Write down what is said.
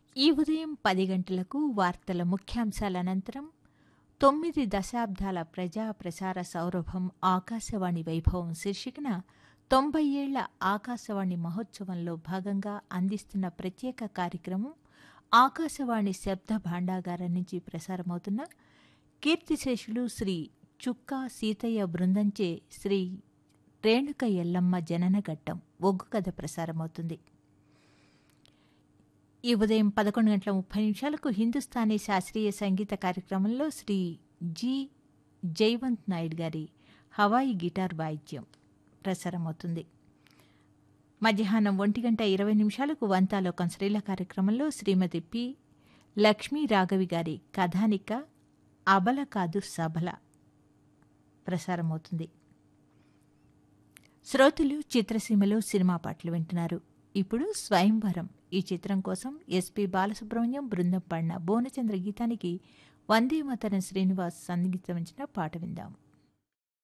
ఈ ఉదయం పది గంటలకు వార్తల ముఖ్యాంశాల అనంతరం తొమ్మిది దశాబ్దాల ప్రజా ప్రసార సౌరభం ఆకాశవాణి వైభవం శీర్షికన తొంభై ఏళ్ల ఆకాశవాణి మహోత్సవంలో భాగంగా అందిస్తున్న ప్రత్యేక కార్యక్రమం ఆకాశవాణి శబ్ద భాండాగారం నుంచి ప్రసారమవుతున్న కీర్తిశేషులు శ్రీ చుక్కా సీతయ్య బృందంచే శ్రీ రేణుక ఎల్లమ్మ జననఘట్టం ఒగ్గు కథ ప్రసారమవుతుంది ఈ ఉదయం పదకొండు గంటల ముప్పై నిమిషాలకు హిందుస్థానీ శాస్త్రీయ సంగీత కార్యక్రమంలో శ్రీ జి జైవంత్ నాయుడు గారి హవాయి గిటార్ వాయిద్యం ప్రసారమవుతుంది మధ్యాహ్నం ఒంటి గంట ఇరవై నిమిషాలకు వంతాలోకం స్త్రీల కార్యక్రమంలో శ్రీమతి పి లక్ష్మీ రాఘవి గారి కథానిక అబల కాదు సబల ప్రసారమవుతుంది శ్రోతలు చిత్రసీమలో సినిమా పాటలు వింటున్నారు ఇప్పుడు స్వయంవరం ఈ చిత్రం కోసం ఎస్పి బాలసుబ్రహ్మణ్యం బృందం పాడిన బోనచంద్ర గీతానికి వందే మాతరం శ్రీనివాస్ సంగీతం పాట విందాం